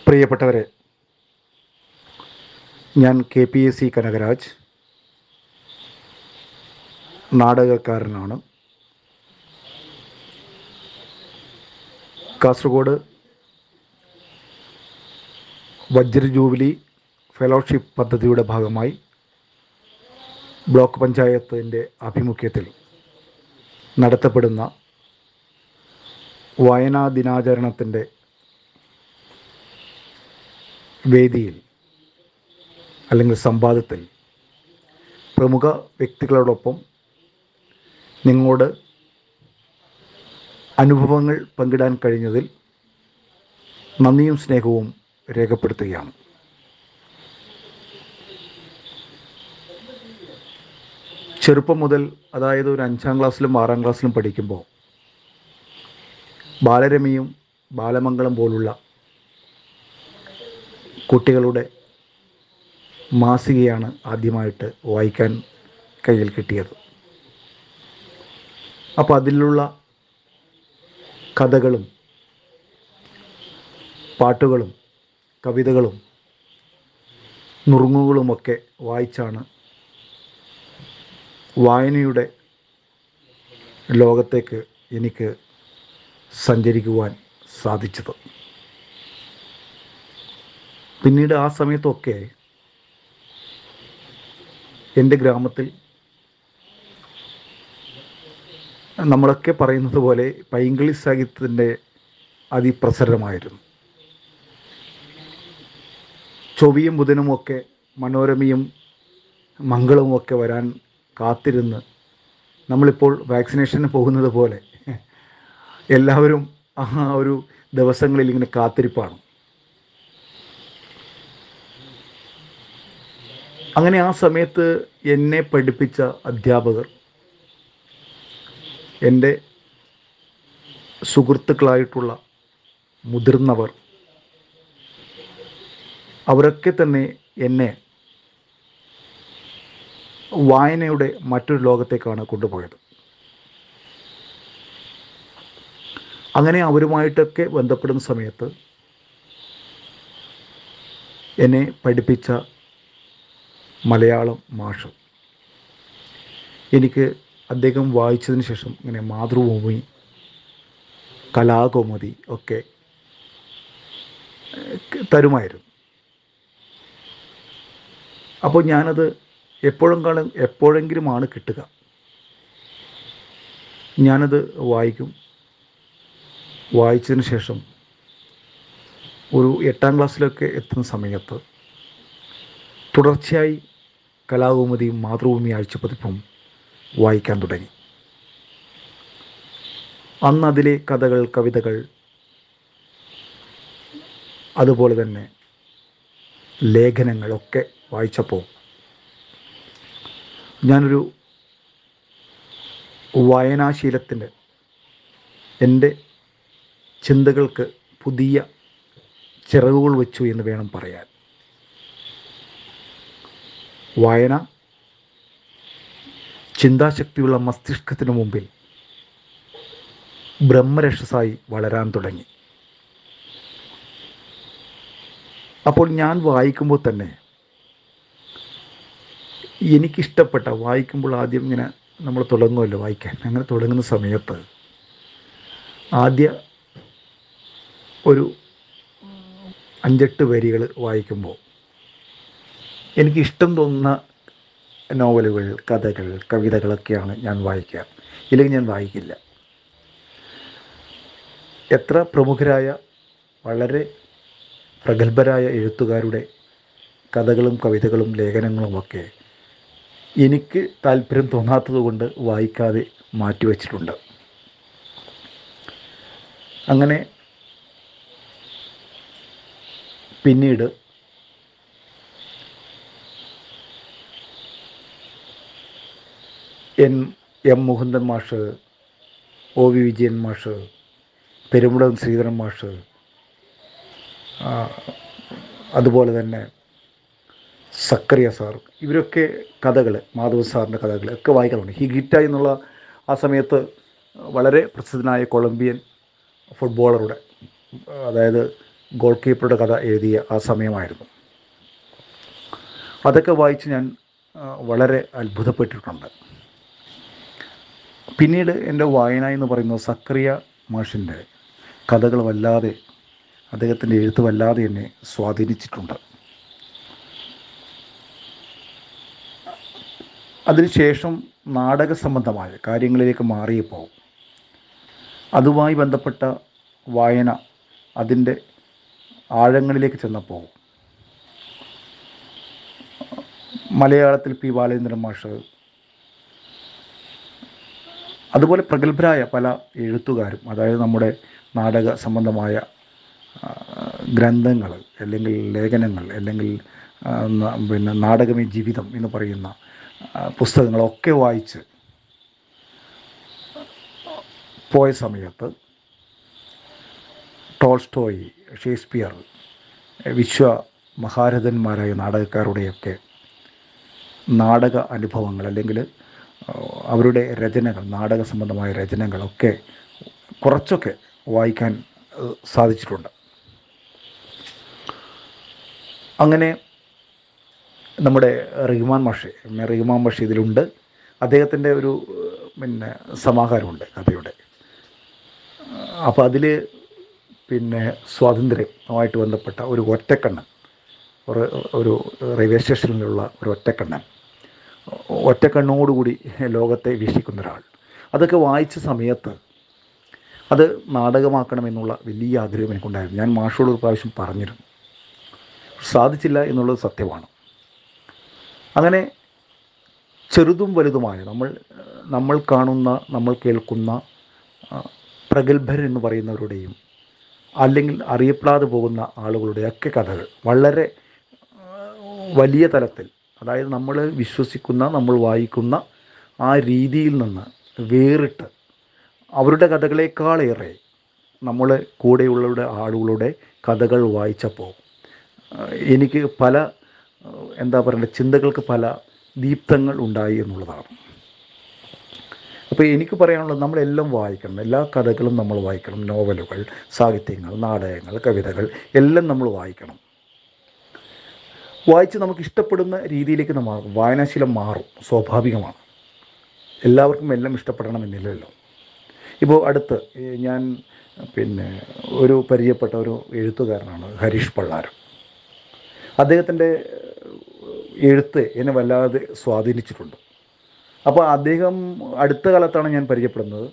പ്രിയപ്പെട്ടവരെ ഞാൻ K P S C Kanakaraj നാടകക്കാരനാണ് കാസർഗോഡ് വജ്ര ജൂബിലി ഫെലോഷിപ്പ് പദ്ധതിയുടെ ഭാഗമായി ബ്ലോക്ക് പഞ്ചായത്തിൻ്റെ ആഭിമുഖ്യത്തിൽ നടത്തപ്പെടുന്ന വായനാ ദിനാചരണത്തിൻ്റെ വേദിയിൽ അല്ലെങ്കിൽ സംവാദത്തിൽ പ്രമുഖ വ്യക്തികളോടൊപ്പം നിങ്ങളോട് അനുഭവങ്ങൾ പങ്കിടാൻ കഴിഞ്ഞതിൽ നന്ദിയും സ്നേഹവും രേഖപ്പെടുത്തുകയാണ് ചെറുപ്പം മുതൽ അതായത് ഒരു അഞ്ചാം ക്ലാസ്സിലും ആറാം ക്ലാസ്സിലും പഠിക്കുമ്പോൾ ബാലരമയും ബാലമംഗളം പോലുള്ള കുട്ടികളുടെ മാസികയാണ് ആദ്യമായിട്ട് വായിക്കാൻ കയ്യിൽ കിട്ടിയത് അപ്പോൾ അതിലുള്ള കഥകളും പാട്ടുകളും കവിതകളും നുറുങ്ങുകളുമൊക്കെ വായിച്ചാണ് വായനയുടെ ലോകത്തേക്ക് എനിക്ക് സഞ്ചരിക്കുവാൻ സാധിച്ചത് പിന്നീട് ആ സമയത്തൊക്കെ എൻ്റെ ഗ്രാമത്തിൽ നമ്മളൊക്കെ പറയുന്നത് പോലെ പൈങ്കിളി സാഹിത്യത്തിൻ്റെ അതിപ്രസരമായിരുന്നു ചൊവ്വയും ബുധനുമൊക്കെ മനോരമയും മംഗളവുമൊക്കെ വരാൻ കാത്തിരുന്ന് നമ്മളിപ്പോൾ വാക്സിനേഷന് പോകുന്നത് പോലെ എല്ലാവരും ആ ഒരു ദിവസങ്ങളിൽ ഇങ്ങനെ കാത്തിരിപ്പാണ് അങ്ങനെ ആ സമയത്ത് എന്നെ പഠിപ്പിച്ച അധ്യാപകർ എൻ്റെ സുഹൃത്തുക്കളായിട്ടുള്ള മുതിർന്നവർ അവരൊക്കെ തന്നെ എന്നെ വായനയുടെ മറ്റൊരു ലോകത്തേക്കാണ് കൊണ്ടുപോയത് അങ്ങനെ അവരുമായിട്ടൊക്കെ ബന്ധപ്പെടുന്ന സമയത്ത് എന്നെ പഠിപ്പിച്ച മലയാളം മാഷ് എനിക്ക് അദ്ദേഹം വായിച്ചതിന് ശേഷം ഇങ്ങനെ മാതൃഭൂമി കലാകൗമുദി ഒക്കെ തരുമായിരുന്നു അപ്പോൾ ഞാനത് എപ്പോഴും കാലം എപ്പോഴെങ്കിലുമാണ് കിട്ടുക ഞാനത് വായിക്കും വായിച്ചതിന് ശേഷം ഒരു എട്ടാം ക്ലാസ്സിലൊക്കെ എത്തുന്ന സമയത്ത് തുടർച്ചയായി കലാകൗമുദിയും മാതൃഭൂമി ആഴ്ചപ്പതിപ്പും വായിക്കാൻ തുടങ്ങി അന്ന് അതിലെ കഥകൾ കവിതകൾ അതുപോലെ തന്നെ ലേഖനങ്ങളൊക്കെ വായിച്ചപ്പോൾ ഞാനൊരു വായനാശീലത്തിൻ്റെ എൻ്റെ ചിന്തകൾക്ക് പുതിയ ചിറകുകൾ വെച്ചു എന്ന് വേണം പറയാൻ വായന ചിന്താശക്തിയുള്ള മസ്തിഷ്കത്തിനു മുമ്പിൽ ബ്രഹ്മരക്ഷസായി വളരാൻ തുടങ്ങി അപ്പോൾ ഞാൻ വായിക്കുമ്പോൾ തന്നെ എനിക്കിഷ്ടപ്പെട്ട വായിക്കുമ്പോൾ ആദ്യം ഇങ്ങനെ നമ്മൾ തുടങ്ങുമല്ലോ വായിക്കാൻ അങ്ങനെ തുടങ്ങുന്ന സമയത്ത് ആദ്യ ഒരു അഞ്ചെട്ട് വരികൾ വായിക്കുമ്പോൾ എനിക്കിഷ്ടം തോന്നുന്ന നോവലുകൾ കഥകൾ കവിതകളൊക്കെയാണ് ഞാൻ വായിക്കുക ഇല്ലെങ്കിൽ ഞാൻ വായിക്കില്ല എത്ര പ്രമുഖരായ വളരെ പ്രഗത്ഭരായ എഴുത്തുകാരുടെ കഥകളും കവിതകളും ലേഖനങ്ങളുമൊക്കെ എനിക്ക് താല്പര്യം തോന്നാത്തത് കൊണ്ട് വായിക്കാതെ മാറ്റിവെച്ചിട്ടുണ്ട് അങ്ങനെ പിന്നീട് എൻ എം മുകുന്ദൻ മാഷ് ഒ വി വിജയൻ മാഷ് പെരുമുടൻ ശ്രീധരൻ മാഷ് അതുപോലെ തന്നെ സക്കറിയ സാർ ഇവരൊക്കെ കഥകൾ മാധവ സാറിൻ്റെ കഥകൾ ഒക്കെ വായിക്കാറുണ്ട് ഹിഗിറ്റ എന്നുള്ള ആ സമയത്ത് വളരെ പ്രസിദ്ധനായ കൊളംബിയൻ ഫുട്ബോളറുടെ അതായത് ഗോൾ കീപ്പറുടെ കഥ എഴുതിയ ആ സമയമായിരുന്നു അതൊക്കെ വായിച്ച് ഞാൻ ആ, വളരെ അത്ഭുതപ്പെട്ടിട്ടുണ്ട് പിന്നീട് എൻ്റെ വായന എന്ന് പറയുന്നത് സക്രിയ മാഷിൻ്റെ കഥകൾ വല്ലാതെ അദ്ദേഹത്തിൻ്റെ എഴുത്ത് വല്ലാതെ എന്നെ സ്വാധീനിച്ചിട്ടുണ്ട് അതിനുശേഷം നാടക സംബന്ധമായ കാര്യങ്ങളിലേക്ക് മാറിയപ്പോൾ അതുമായി ബന്ധപ്പെട്ട വായന അതിൻ്റെ ആഴങ്ങളിലേക്ക് ചെന്നപ്പോൾ മലയാളത്തിൽ പി ബാലേന്ദ്രൻ മാഷ് അതുപോലെ പ്രഗത്ഭരായ പല എഴുത്തുകാരും അതായത് നമ്മുടെ നാടക സംബന്ധമായ ആ, ഗ്രന്ഥങ്ങൾ അല്ലെങ്കിൽ ലേഖനങ്ങൾ അല്ലെങ്കിൽ ആ, ന- പിന്നെ നാടകമേ ജീവിതം എന്ന് പറയുന്ന ആ, പുസ്തകങ്ങളൊക്കെ വായിച്ച് പോയ സമയത്ത് ടോൾസ്റ്റോയി ഷേക്സ്പിയർ വിശ്വ മഹാരഥന്മാരായ നാടകക്കാരുടെയൊക്കെ നാടക അനുഭവങ്ങൾ അല്ലെങ്കിൽ ആ, അവരുടെ രചനകൾ നാടക സംബന്ധമായ രചനകളൊക്കെ കുറച്ചൊക്കെ വായിക്കാൻ ആ, സാധിച്ചിട്ടുണ്ട് അങ്ങനെ നമ്മുടെ റഹ്മാൻ മാഷ് എം എ റഹ്മാൻ മാഷ് ഇതിലുണ്ട് അദ്ദേഹത്തിൻ്റെ ഒരു ഏഹ്, പിന്നെ സമാഹാരമുണ്ട് കഥയുടെ അപ്പോൾ അതിൽ പിന്നെ സ്വാതന്ത്ര്യവുമായിട്ട് ബന്ധപ്പെട്ട ഒരു ഒറ്റക്കണ്ണൻ ഒരു ഒരു റെയിൽവേ സ്റ്റേഷനിലുള്ള ഒരു ഒറ്റക്കണ്ണൻ ഒറ്റക്കണ്ണോടുകൂടി ലോകത്തെ വീക്ഷിക്കുന്ന ഒരാൾ അതൊക്കെ വായിച്ച സമയത്ത് അത് നാടകമാക്കണമെന്നുള്ള വലിയ ആഗ്രഹം എനിക്കുണ്ടായിരുന്നു ഞാൻ മാഷോട് ഒരു പ്രാവശ്യം പറഞ്ഞിരുന്നു സാധിച്ചില്ല എന്നുള്ളത് സത്യമാണ് അങ്ങനെ ചെറുതും വലുതുമായ നമ്മൾ നമ്മൾ കാണുന്ന നമ്മൾ കേൾക്കുന്ന ആ, പ്രഗത്ഭരെന്ന് പറയുന്നവരുടെയും അല്ലെങ്കിൽ അറിയപ്പെടാതെ പോകുന്ന ആളുകളുടെയൊക്കെ കഥകൾ വളരെ ആ, വലിയ തലത്തിൽ അതായത് നമ്മൾ വിശ്വസിക്കുന്ന നമ്മൾ വായിക്കുന്ന ആ രീതിയിൽ നിന്ന് വേറിട്ട് അവരുടെ കഥകളേക്കാളേറെ നമ്മൾ കൂടെയുള്ളവരുടെ ആളുകളുടെ കഥകൾ വായിച്ചപ്പോൾ ആ, എനിക്ക് പല ആ, എന്താ പറയണ്ടത് ചിന്തകൾക്ക് പല ദീപ്തങ്ങൾ ഉണ്ടായി എന്നുള്ളതാണ് അപ്പോൾ എനിക്ക് പറയാനുള്ളത് നമ്മളെല്ലാം വായിക്കണം എല്ലാ കഥകളും നമ്മൾ വായിക്കണം നോവലുകൾ സാഹിത്യങ്ങൾ നാടകങ്ങൾ കവിതകൾ എല്ലാം നമ്മൾ വായിക്കണം വായിച്ച് നമുക്ക് ഇഷ്ടപ്പെടുന്ന രീതിയിലേക്ക് നമ്മൾ മാറും വായനാശീലം മാറും സ്വാഭാവികമാണ് എല്ലാവർക്കും എല്ലാം ഇഷ്ടപ്പെടണമെന്നില്ലല്ലോ ഇപ്പോൾ അടുത്ത് ഈ ഞാൻ പിന്നെ ഒരു പരിചയപ്പെട്ട ഒരു എഴുത്തുകാരനാണ് ഹരീഷ് പള്ളാരം അദ്ദേഹത്തിൻ്റെ എഴുത്ത് എന്നെ വല്ലാതെ സ്വാധീനിച്ചിട്ടുണ്ട് അപ്പോൾ അദ്ദേഹം അടുത്ത കാലത്താണ് ഞാൻ പരിചയപ്പെടുന്നത്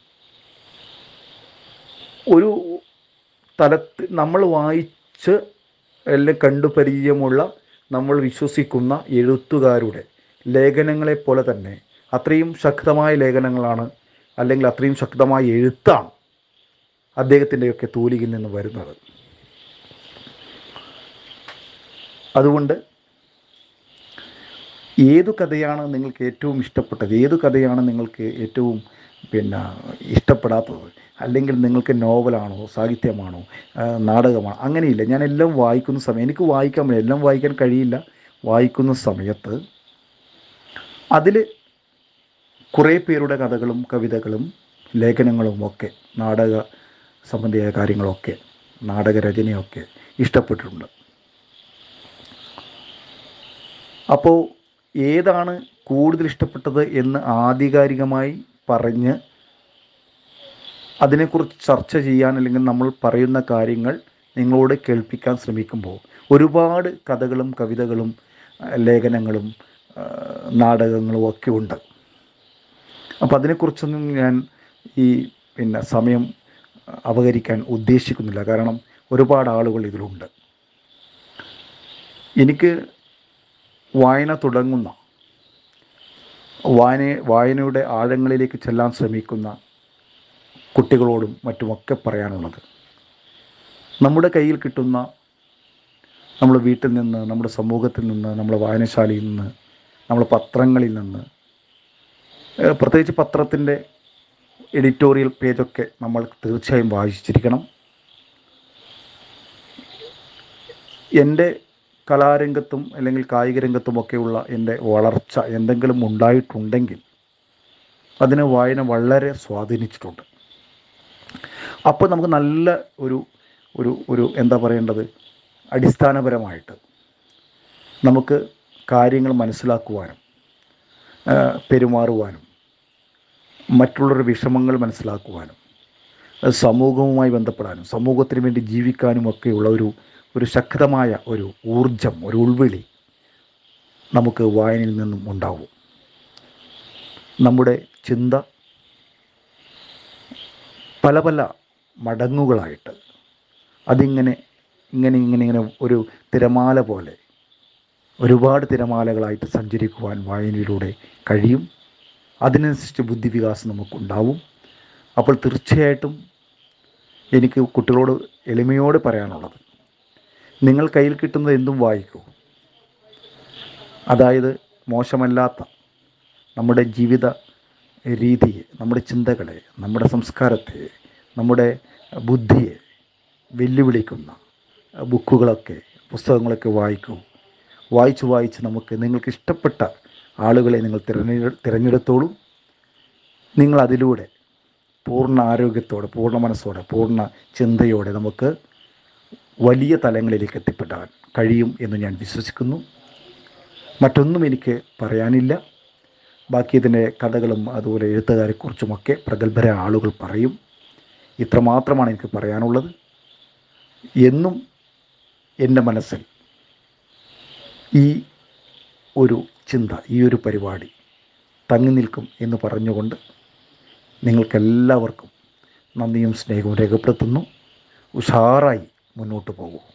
ഒരു തലത്തിൽ നമ്മൾ വായിച്ച് എല്ലാം കണ്ടു പരിചയമുള്ള നമ്മൾ വിശ്വസിക്കുന്ന എഴുത്തുകാരുടെ ലേഖനങ്ങളെ പോലെ തന്നെ അത്രയും ശക്തമായ ലേഖനങ്ങളാണ് അല്ലെങ്കിൽ അത്രയും ശക്തമായ എഴുത്താണ് അദ്ദേഹത്തിൻ്റെയൊക്കെ തൂലികയിൽ നിന്ന് വരുന്നത് അതുകൊണ്ട് ഏതു കഥയാണ് നിങ്ങൾക്ക് ഏറ്റവും ഇഷ്ടപ്പെട്ടത് ഏതു കഥയാണ് നിങ്ങൾക്ക് ഏറ്റവും പിന്നെ ഇഷ്ടപ്പെടാത്തത് അല്ലെങ്കിൽ നിങ്ങൾക്ക് നോവലാണോ സാഹിത്യമാണോ ആ, നാടകമാണോ അങ്ങനെയില്ല ഞാൻ എല്ലാം വായിക്കുന്ന സമയം എനിക്ക് വായിക്കാൻ പറ്റില്ല എല്ലാം വായിക്കാൻ കഴിയില്ല വായിക്കുന്ന സമയത്ത് അതിൽ കുറേ പേരുടെ കഥകളും കവിതകളും ലേഖനങ്ങളും ഒക്കെ നാടക സംബന്ധിയായ കാര്യങ്ങളൊക്കെ നാടകരചനയൊക്കെ ഇഷ്ടപ്പെട്ടിട്ടുണ്ട് അപ്പോൾ ഏതാണ് കൂടുതൽ ഇഷ്ടപ്പെട്ടത് എന്ന് ആധികാരികമായി പറഞ്ഞ് അതിനെക്കുറിച്ച് ചർച്ച ചെയ്യാൻ അല്ലെങ്കിൽ നമ്മൾ പറയുന്ന കാര്യങ്ങൾ നിങ്ങളോട് കേൾപ്പിക്കാൻ ശ്രമിക്കുമ്പോൾ ഒരുപാട് കഥകളും കവിതകളും ആ, ലേഖനങ്ങളും ആ, നാടകങ്ങളും ഒക്കെ ഉണ്ട് അപ്പോൾ അതിനെക്കുറിച്ചൊന്നും ഞാൻ ഈ പിന്നെ സമയം അപകരിക്കാൻ ഉദ്ദേശിക്കുന്നില്ല കാരണം ഒരുപാട് ആളുകൾ ഇതിലുണ്ട് എനിക്ക് വായന തുടങ്ങുന്ന വായന വായനയുടെ ആഴങ്ങളിലേക്ക് ചെല്ലാൻ ശ്രമിക്കുന്ന കുട്ടികളോടും മറ്റുമൊക്കെ പറയാനുള്ളത് നമ്മുടെ കയ്യിൽ കിട്ടുന്ന നമ്മുടെ വീട്ടിൽ നിന്ന് നമ്മുടെ സമൂഹത്തിൽ നിന്ന് നമ്മുടെ വായനശാലയിൽ നിന്ന് നമ്മുടെ പത്രങ്ങളിൽ നിന്ന് ഏഹ് പ്രത്യേകിച്ച് പത്രത്തിൻ്റെ എഡിറ്റോറിയൽ പേജൊക്കെ നമ്മൾ തീർച്ചയായും വായിച്ചിരിക്കണം എൻ്റെ കലാരംഗത്തും അല്ലെങ്കിൽ കായിക രംഗത്തുമൊക്കെയുള്ള എൻ്റെ വളർച്ച എന്തെങ്കിലും ഉണ്ടായിട്ടുണ്ടെങ്കിൽ അതിനെ വായന വളരെ സ്വാധീനിച്ചിട്ടുണ്ട് അപ്പോൾ നമുക്ക് നല്ല ഒരു ഒരു ഒരു എന്താ പറയേണ്ടത് അടിസ്ഥാനപരമായിട്ട് നമുക്ക് കാര്യങ്ങൾ മനസ്സിലാക്കുവാനും ആ, പെരുമാറുവാനും മറ്റുള്ളവരുടെ വിഷമങ്ങൾ മനസ്സിലാക്കുവാനും അത് സമൂഹവുമായി ബന്ധപ്പെടാനും സമൂഹത്തിന് വേണ്ടി ജീവിക്കാനും ഒക്കെയുള്ള ഒരു ഒരു ശക്തമായ ഒരു ഊർജം ഒരു ഉൾവിളി നമുക്ക് വായനയിൽ നിന്നും ഉണ്ടാവും നമ്മുടെ ചിന്ത പല പല മടങ്ങുകളായിട്ട് അതിങ്ങനെ ഇങ്ങനെ ഇങ്ങനെ ഇങ്ങനെ ഒരു തിരമാല പോലെ ഒരുപാട് തിരമാലകളായിട്ട് സഞ്ചരിക്കുവാൻ വായനയിലൂടെ കഴിയും അതിനനുസരിച്ച് ബുദ്ധിവികാസം നമുക്കുണ്ടാവും അപ്പോൾ തീർച്ചയായിട്ടും എനിക്ക് കുട്ടികളോട് എളിമയോട് പറയാനുള്ളത് നിങ്ങൾ കയ്യിൽ കിട്ടുന്നത് എന്തും വായിക്കൂ അതായത് മോശമല്ലാത്ത നമ്മുടെ ജീവിത രീതിയെ നമ്മുടെ ചിന്തകളെ നമ്മുടെ സംസ്കാരത്തെ നമ്മുടെ ബുദ്ധിയെ വെല്ലുവിളിക്കുന്ന ബുക്കുകളൊക്കെ പുസ്തകങ്ങളൊക്കെ വായിക്കൂ വായിച്ച് വായിച്ച് നമുക്ക് നിങ്ങൾക്ക് ഇഷ്ടപ്പെട്ട ആളുകളെ നിങ്ങൾ തിരഞ്ഞെടു തിരഞ്ഞെടുത്തോളൂ നിങ്ങൾ അതിലൂടെ പൂർണ്ണ ആരോഗ്യത്തോടെ പൂർണ്ണ മനസ്സോടെ പൂർണ്ണ ചിന്തയോടെ നമുക്ക് വലിയ തലങ്ങളിലേക്ക് എത്തിപ്പെടാൻ കഴിയും എന്ന് ഞാൻ വിശ്വസിക്കുന്നു മറ്റൊന്നും എനിക്ക് പറയാനില്ല ബാക്കി ഇതിൻ്റെ കഥകളും അതുപോലെ എഴുത്തുകാരെക്കുറിച്ചുമൊക്കെ പ്രഗത്ഭരായ ആളുകൾ പറയും ഇത്രമാത്രമാണ് എനിക്ക് പറയാനുള്ളത് എന്നും എൻ്റെ മനസ്സിൽ ഈ ഒരു ചിന്ത ഈ ഒരു പരിപാടി തങ്ങി നിൽക്കും എന്ന് പറഞ്ഞുകൊണ്ട് നിങ്ങൾക്കെല്ലാവർക്കും നന്ദിയും സ്നേഹവും രേഖപ്പെടുത്തുന്നു ഉഷാറായി മുന്നോട്ട് പോകൂ